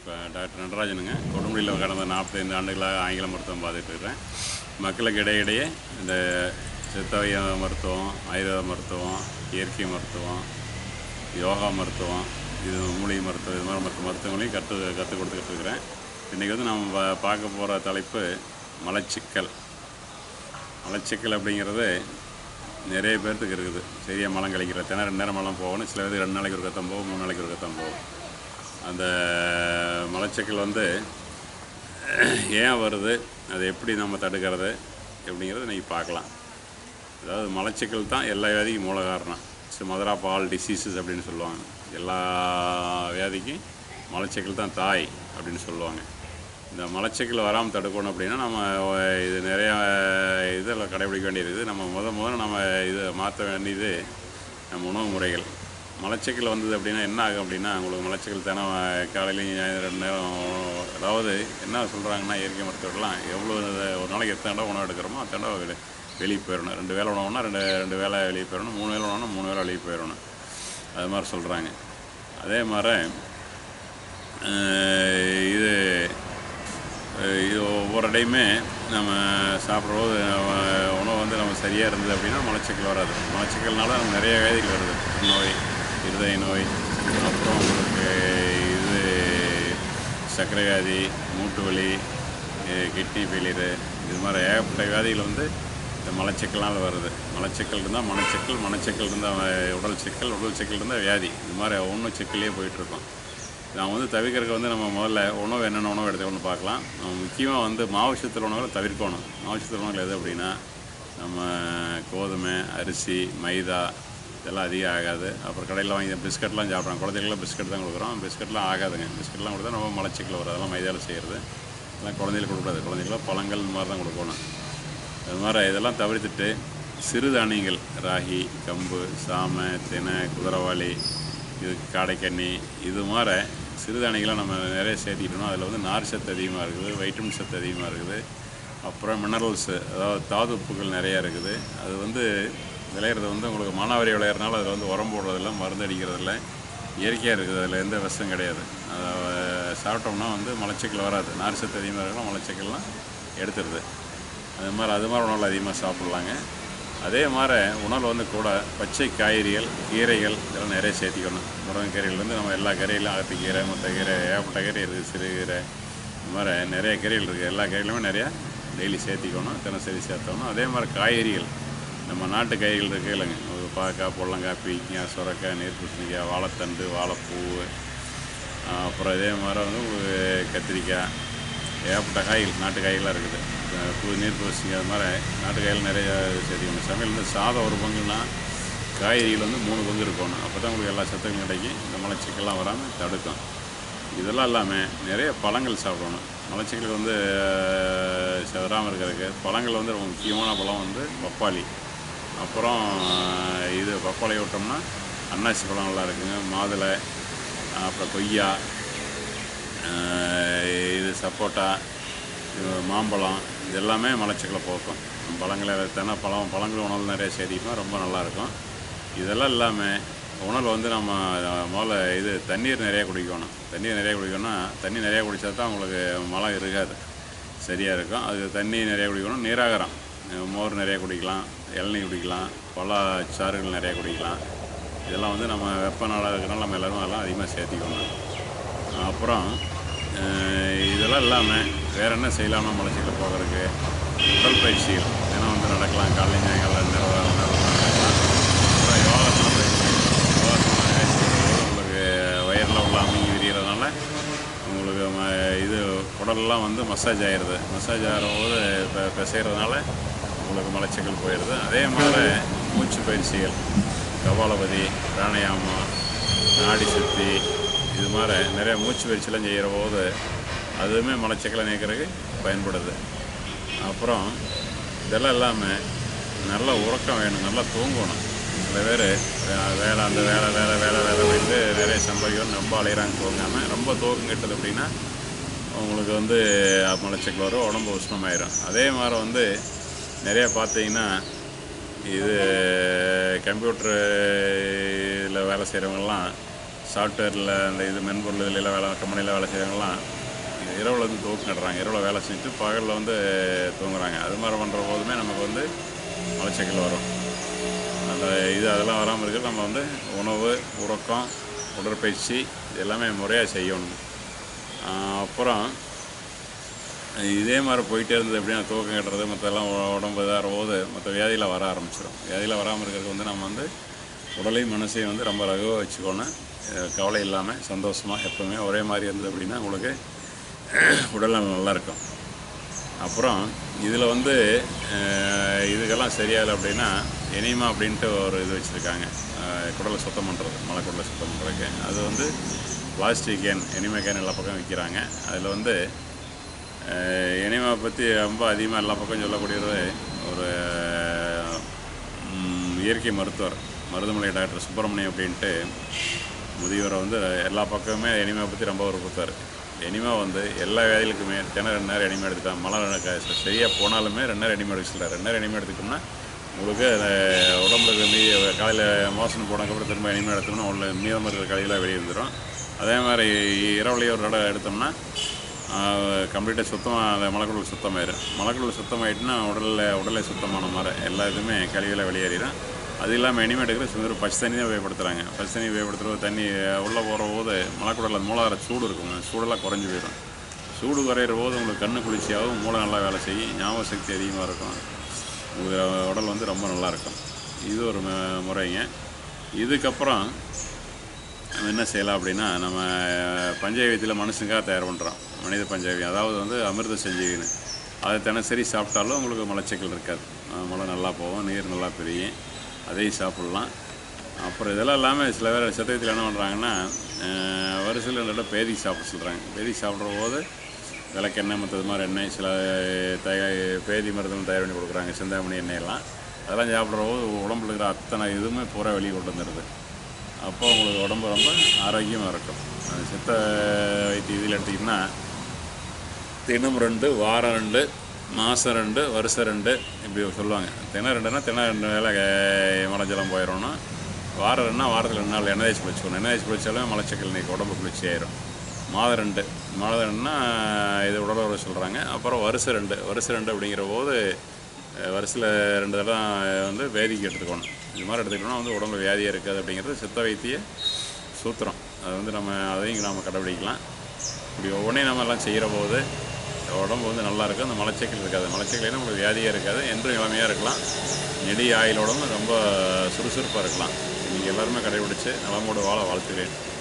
இப்போ டாக்டர் நடராஜனுங்க கொடுமுடியில் கடந்த நாற்பத்தைந்து ஆண்டுகளாக ஆங்கில மருத்துவம் பார்த்துட்டு இருக்கிறேன் மக்களுக்கு இடையிடையே இந்த சித்தவைய மருத்துவம் ஆயுர்வேத மருத்துவம் இயற்கை மருத்துவம் யோகா மருத்துவம் இது மூலிகை மருத்துவம் இது மாதிரி மற்ற மருத்துவங்களையும் கற்று கற்றுக் கொடுத்துக்கிட்டு இருக்கிறேன் இன்றைக்கி வந்து நம்ம பா- பார்க்க போகிற தலைப்பு மலச்சிக்கல் மலச்சிக்கல் அப்படிங்கிறது நிறைய பேர்த்துக்கு இருக்குது சரியாக மலம் கழிக்கிற தினம் ரெண்டு நேரம் மலம் போகணும் சில பேருக்கு ரெண்டு நாளைக்கு ஒரு கத்தம் போகும் மூணு நாளைக்கு ஒரு கத்தம் போகும் அந்த மலச்சிக்கல் வந்து ஏன் வருது அதை எப்படி நம்ம தடுக்கிறது அப்படிங்கிறத இன்றைக்கி பார்க்கலாம் அதாவது மலச்சிக்கல் தான் எல்லா வியாதிக்கும் மூல காரணம் மதரா பால் டிசீசஸ் அப்படின்னு சொல்லுவாங்க எல்லா வியாதிக்கும் மலச்சிக்கல் தான் தாய் அப்படின்னு சொல்லுவாங்க இந்த மலச்சிக்கல் வராமல் தடுக்கணும் அப்படின்னா நம்ம அஹ், இது நிறையா இதில் கடைபிடிக்க வேண்டியது நம்ம முத முதல்ல நம்ம இதை மாற்ற வேண்டியது நம்ம உணவு முறைகள் மலச்சிக்கல் வந்தது அப்படின்னா என்ன ஆகும் அப்படின்னா உங்களுக்கு மலச்சிக்கல் தினம் காலையிலையும் சாயந்தரம் ரெண்டு நேரம் உணவு- அதாவது என்ன சொல்கிறாங்கன்னா இயற்கை மருத்துவர்கள்லாம் எவ்வளோ இது- ஒரு நாளைக்கு எத்தனை தடவை உணவு எடுக்கிறோமோ அத்தனை தடவை வெளி வெளியே போயிடணும் ரெண்டு வேளை உணவுனா ரெண்டு ரெண்டு வேளை வெளியே போயிடணும் மூணு வேளை உணவுனா மூணு வேளை வெளியே போயிடணும் அது மாதிரி சொல்கிறாங்க அதே மாதிரி அஹ், இது அஹ், இது ஒவ்வொரு டைமே நம்ம சாப்பிட்றபோது நம்ம உணவு வந்து நம்ம சரியாக இருந்தது அப்படின்னா மலச்சிக்கல் வராது மலச்சிக்கல்னால நம்ம நிறைய வியாதிகள் வருது நோய் இருதய நோய் அப்புறம் உங்களுக்கு இது சர்க்கரை வியாதி மூட்டு வலி கிட்னி ஃபெயிலியரு இது மாதிரி ஏகப்பட்ட வியாதிகள் வந்து இந்த மலச்சிக்கல்னால் வருது மலச்சிக்கல் இருந்தால் மனச்சிக்கல் மனச்சிக்கல் இருந்தால் உடல் சிக்கல் உடல் சிக்கல் இருந்தால் வியாதி இது மாதிரி ஒன்றும் சிக்கல்லையே போயிட்டுருக்கோம் நான் வந்து தவிர்க்கறதுக்கு வந்து நம்ம முதல்ல உணவு என்னென்ன உணவு எடுத்துக்கணும்னு பார்க்கலாம் நம்ம முக்கியமாக வந்து மாவுசத்தில் உணவுகளை தவிர்க்கணும் மாவுசத்தில் உணவுகள் எது அப்படின்னா நம்ம கோதுமை அரிசி மைதா இதெல்லாம் அதிகம் ஆகாது அப்புறம் கடையில் வாங்கி பிஸ்கட்லாம் சாப்பிட்றோம் குழந்தைகளுக்கு பிஸ்கட் தான் கொடுக்குறோம் பிஸ்கட்லாம் ஆகாதுங்க பிஸ்கட்லாம் கொடுத்தா ரொம்ப மலச்சிக்கல் வரும் அதெல்லாம் மைதாவில் செய்கிறது அதெல்லாம் குழந்தைகளுக்கு கொடுக்கூடாது குழந்தைகளுக்கு பழங்கள் இந்த மாதிரி தான் கொடுக்கணும் அது மாதிரி இதெல்லாம் தவிர்த்துட்டு சிறுதானியங்கள் ராகி கம்பு சாமை தினை குதிரவாளி இது காடைக்கண்ணி இது மாதிரி சிறுதானியங்களை நம்ம நிறைய சேர்த்திக்கிட்டோம் அதில் வந்து நார் சத்து அதிகமாக இருக்குது வைட்டமின் சத்து அதிகமாக இருக்குது அப்புறம் மினரல்ஸு அதாவது தாது உப்புகள் நிறையா இருக்குது அது வந்து விளையிறது வந்து உங்களுக்கு மானாவாரி விளையிறதுனால அதில் வந்து உரம் போடுறதில்ல மருந்து அடிக்கிறதில்ல இயற்கையாக இருக்குது அதில் எந்த விஷம் கிடையாது அதை சாப்பிட்டோம்னா வந்து மலச்சிக்கல் வராது நார் சத்து அதிகமாக இருக்கலாம் மலச்சிக்கல்லாம் எடுத்துருது அது மாதிரி அது மாதிரி உணவுகள் அதிகமாக சாப்பிட்லாங்க அதே மாதிரி உணவு வந்து கூட பச்சை காய்கறிகள் கீரைகள் இதெல்லாம் நிறைய சேர்த்திக்கணும் முருங்கைக்கீரைகள் வந்து நம்ம எல்லா கீரையிலும் அகத்திக்கீரை முட்டைக்கீரை ஏகப்பட்ட கீரை இருக்குது சிறுகீரை இந்த மாதிரி நிறைய கீரைகள் இருக்குது எல்லா கீரையிலுமே நிறையா டெய்லி சேர்த்திக்கணும் தினசரி சேர்த்தணும் அதே மாதிரி காய்கறிகள் நம்ம நாட்டு காய்கறிகள் இருக்குது இல்லைங்க ஒரு பாக்காய் பொள்ளங்காய் பீக்கிங்காய் சுரக்காய் நீர்பூசணிக்காய் வாழைத்தண்டு வாழைப்பூ ஆஹ் அப்புறம் இதே மாதிரி வந்து ஒரு கத்திரிக்காய் ஏகப்பட்ட காய்கள் நாட்டு காய்களாக இருக்குது அஹ் பூ நீர் பூசணிக்காய் அது மாதிரி நாட்டு காய்கள் நிறைய சேர்த்துக்கணும் சமையல் வந்து சாதம் ஒரு பங்குனா காய்கறிகள் வந்து மூணு பங்கு இருக்கணும் அப்போ தான் உங்களுக்கு எல்லா சத்துக்களும் கிடைக்கும் இந்த மலச்சிக்கல்லாம் வராமல் தடுக்கும் இதெல்லாம் இல்லாமல் நிறைய பழங்கள் சாப்பிடணும் மலச்சிக்கலுக்கு வந்து செவராமல் இருக்கிறதுக்கு பழங்கள் வந்து ரொம்ப முக்கியமான பழம் வந்து பப்பாளி அப்புறம் ஆஹ் இது பப்பாளி விட்டோம்னா அன்னாசி பழம் நல்லா இருக்குங்க மாதுளை அப்புறம் கொய்யா ஆஹ் இது சப்போட்டா இது மாம்பழம் இது எல்லாமே மலச்சிக்கலை போக்கும் பழங்களை தின பழம் பழங்கள் உணவு நிறைய சேர்த்திப்போம் ரொம்ப நல்லாயிருக்கும் இதெல்லாம் இல்லாமல் உணவு வந்து நம்ம அஹ், முதல்ல இது தண்ணீர் நிறைய குடிக்கணும் தண்ணீர் நிறைய குடிக்கணும்னா தண்ணி நிறைய குடித்தா தான் உங்களுக்கு மலம் இருக்காது சரியாக இருக்கும் அது தண்ணி நிறைய குடிக்கணும் நீராகாரம் அஹ், மோர் நிறைய குடிக்கலாம் இளநீ குடிக்கலாம் பல சாறுகள் நிறைய குடிக்கலாம் இதெல்லாம் வந்து நம்ம வெப்பநாளாக இருக்கிறனால நம்ம எல்லோரும் அதெல்லாம் அதிகமாக சேர்த்திக்கணும் அப்புறம் அஹ், இதெல்லாம் இல்லாமல் வேறு என்ன செய்யலாமா மலைச்சிக்கல போகிறதுக்கு உடற்பயிற்சிகள் தினம் வந்து நடக்கலாம் காலை சாயங்காலம் ரெண்டு நேரம் ஒரு நேரம் நடக்கலாம் அப்புறம் யோகாசன பயிற்சி யோகாசன பயிற்சி செய்யும்போது உங்களுக்கு வயிறில் உள்ள அமுங்கி விரியறதுனால உங்களுக்கு ம- இது உடலெல்லாம் வந்து மசாஜ் ஆயிடுது மசாஜ் ஆகிறபோது இப்போ பிசைகிறதுனால உங்களுக்கு மலச்சிக்கல் போயிடுது அதே மாதிரி மூச்சு பயிற்சிகள் கபாலபதி பிராணாயாமம் நாடி சுத்தி இது மாதிரி நிறைய மூச்சு பயிற்சியெல்லாம் செய்கிற போது அதுவுமே மலச்சிக்கலை நீக்கிறதுக்கு பயன்படுது அப்புறம் இதெல்லாம் இல்லாமல் நல்ல உறக்கம் வேணும் நல்லா தூங்கணும் சில பேர் வேலை அந்த வேலை வேலை வேலை வேலை வந்து நிறைய சம்பாதிக்கணும் ரொம்ப அலையிறாங்க தூங்காமல் ரொம்ப தூக்கம் கெட்டது அப்படின்னா உங்களுக்கு வந்து மலச்சிக்கல் வரும் உடம்பு உஷ்ணமாயிரும் அதே மாதிரி வந்து நிறைய பார்த்தீங்கன்னா இது கம்ப்யூட்டர் இதில் வேலை செய்கிறவங்கலாம் சாஃப்ட்வேரில் அந்த இது மென்பொருள் இதுல எல்லாம் வேலை கம்பெனியில் வேலை செய்கிறவங்களாம் இரவில் வந்து தூக்கு நடுறாங்க இரவில் வேலை செஞ்சுட்டு பகலில் வந்து தூங்குறாங்க அது மாதிரி பண்ணுற போதுமே நமக்கு வந்து மலச்சிக்கல் வரும் அந்த இது அதெல்லாம் வராமல் இருக்க நம்ம வந்து உணவு உறக்கம் உடற்பயிற்சி இது எல்லாமே முறையாக செய்யணும் ஆஹ் அப்புறம் இதே மாதிரி போயிட்டே இருந்தது எப்படின்னா தூக்கம் கட்டுறது மற்றெல்லாம் உடம்பு இதாகிற போது மற்ற வியாதியில் வர ஆரம்பிச்சிடும் வியாதியில் வராமல் இருக்கிறதுக்கு வந்து நம்ம வந்து உடலையும் மனசையும் வந்து ரொம்ப ரகுவாக வச்சுக்கணும் அஹ் கவலை இல்லாமல் சந்தோஷமாக எப்போவுமே ஒரே மாதிரி இருந்தது அப்படின்னா உங்களுக்கு உடல்நலம் நல்லா இருக்கும் அப்புறம் இதில் வந்து அஹ், இதுக்கெல்லாம் சரியாகலை அப்படின்னா எனிமா அப்படின்ட்டு ஒரு இது வச்சுருக்காங்க குடலை சுத்தம் பண்ணுறது மலை குடலை சுத்தம் பண்ணுறதுக்கு அது வந்து பிளாஸ்டிக் கேன் எனிமா கேன் எல்லா பக்கம் விற்கிறாங்க அதில் வந்து அஹ், எனிமா பற்றி ரொம்ப அதிகமாக எல்லா பக்கம் சொல்லக்கூடியது ஒரு ம், இயற்கை மருத்துவர் மருதமலை டாக்டர் சுப்பிரமணியம் அப்படின்ட்டு முதியவரை வந்து எல்லா பக்கமுமே எனிமா பற்றி ரொம்ப விருப்பத்தார் எனிமா வந்து எல்லா வேலைகளுக்குமே தினம் ரெண்டு நேரம் எனிமா எடுத்துக்கலாம் மழை க- சரியா போனாலுமே ரெண்டு நேரம் எனிமா எடுக்க சொல்கிறார் ரெண்டு நேரம் எனிமா எடுத்துக்கிட்டோம்னா உங்களுக்கு அஹ், உடம்புல மீதி காலையில் மோசன் போனதுக்கப்புறம் திரும்ப எனிமா எடுத்தோம்னா உள்ள மீதம் இருக்கிற கழிவுலாம் வெளியே வந்துடும் அதே மாதிரி இரவுலேயே ஒரு தடவை எடுத்தோம்னா கம்ப்ளீட்டாக சுத்தமாக அந்த மலக்குடல் சுத்தமாயிடும் மலக்குடல் சுத்தமாயிட்டுனா உடலில் உடலை சுத்தமான மாதிரி எல்லா இதுவுமே கழிவுலாம் வெளியேறிடும் அது இல்லாமல் இனிமேல் எடுக்கிற சுந்தர பச்சை தண்ணி தான் உபயோகப்படுத்துகிறாங்க பச்சை தண்ணி உபயோகப்படுத்துகிற தண்ணி உள்ளே போகிற போது மலக்குடல் அந்த மூலாதார சூடு இருக்கும் அந்த சூடெல்லாம் குறைஞ்சி போயிடும் சூடு குறையிற போது உங்களுக்கு கண்ணு குளிர்ச்சியாகவும் மூளை நல்லா வேலை செய்யும் ஞாபக சக்தி அதிகமாக இருக்கும் உங்களுக்கு உடல் வந்து ரொம்ப நல்லா இருக்கும் இது ஒரு மு- முறைங்க இதுக்கப்புறம் நம்ம என்ன செய்யலாம் அப்படின்னா நம்ம பஞ்சகவியத்தில் மனுஷனுக்காக தயார் பண்ணுறோம் மனித பஞ்சகவியம் அதாவது வந்து அமிர்த சஞ்சீவின்னு அதை தினசரி சாப்பிட்டாலும் உங்களுக்கு மலச்சிக்கல் இருக்காது அஹ் மலை நல்லா போகும் நீர் நல்லா பெரியும் அதையும் சாப்பிட்லாம் அப்புறம் இதெல்லாம் இல்லாமல் சில பேர் சத்தியத்தில் என்ன பண்ணுறாங்கன்னா வருஷத்தில் ரெண்டு தடவை பேதி சாப்பிட சொல்கிறாங்க பேதி சாப்பிட்ற போது விளக்கெண்ணெய் மற்றது மாதிரி எண்ணெய் சில தய பேதி மருந்தும் தயார் பண்ணி கொடுக்குறாங்க சிந்தாமணி எண்ணெயெல்லாம் அதெல்லாம் சாப்பிட்ற போது உடம்புல இருக்கிற அத்தனை இதுவுமே பூரா வெளியே கொண்டு வந்துடுது அப்போ உங்களுக்கு உடம்பு ரொம்ப ஆரோக்கியமாக இருக்கும் அது சித்த வைத்திய இதில் எடுத்திங்கன்னா தினம் ரெண்டு வாரம் ரெண்டு மாதம் ரெண்டு வருஷம் ரெண்டு இப்படி சொல்லுவாங்க தினம் ரெண்டுனா தினம் ரெண்டு வேலை மலைஜலம் போயிடணும் வாரம் ரெண்டுனா வாரத்தில் ரெண்டு நாள் எண்ணெய் தேய்ச்சி குளிச்சுக்கணும் எண்ணெய் தேய்ச்சி குளிச்சாலும் மலச்சிக்கல் நீக்கி உடம்பு குளிர்ச்சி ஆயிரும் மாதம் ரெண்டு மாதம் ரெண்டுனா இது உடலுறவு சொல்கிறாங்க அப்புறம் வருஷம் ரெண்டு வருஷம் ரெண்டு அப்படிங்கிற போது வருஷத்தில் ரெண்டு தடவை வந்து வேதிக்கு எடுத்துக்கணும் இது மாதிரி எடுத்துக்கிட்டோம்னா வந்து உடம்புல வியாதியாக இருக்காது அப்படிங்கிறது சித்த வைத்திய சூத்திரம் அது வந்து நம்ம அதையும் நம்ம கடைபிடிக்கலாம் இப்படி ஒவ்வொன்றையும் நம்ம எல்லாம் செய்கிற போது உடம்பு வந்து நல்லா இருக்கும் அந்த மலச்சிக்கல் இருக்காது மலச்சிக்கல் நம்மளுக்கு வியாதியாக இருக்காது என்றும் இளமையாக இருக்கலாம் நெடிய ஆயுளோடும் ரொம்ப சுறுசுறுப்பாக இருக்கலாம் நீங்கள் எல்லாருமே கடைபிடிச்சு நலமோடு வாழ வாழ்த்துகிறேன்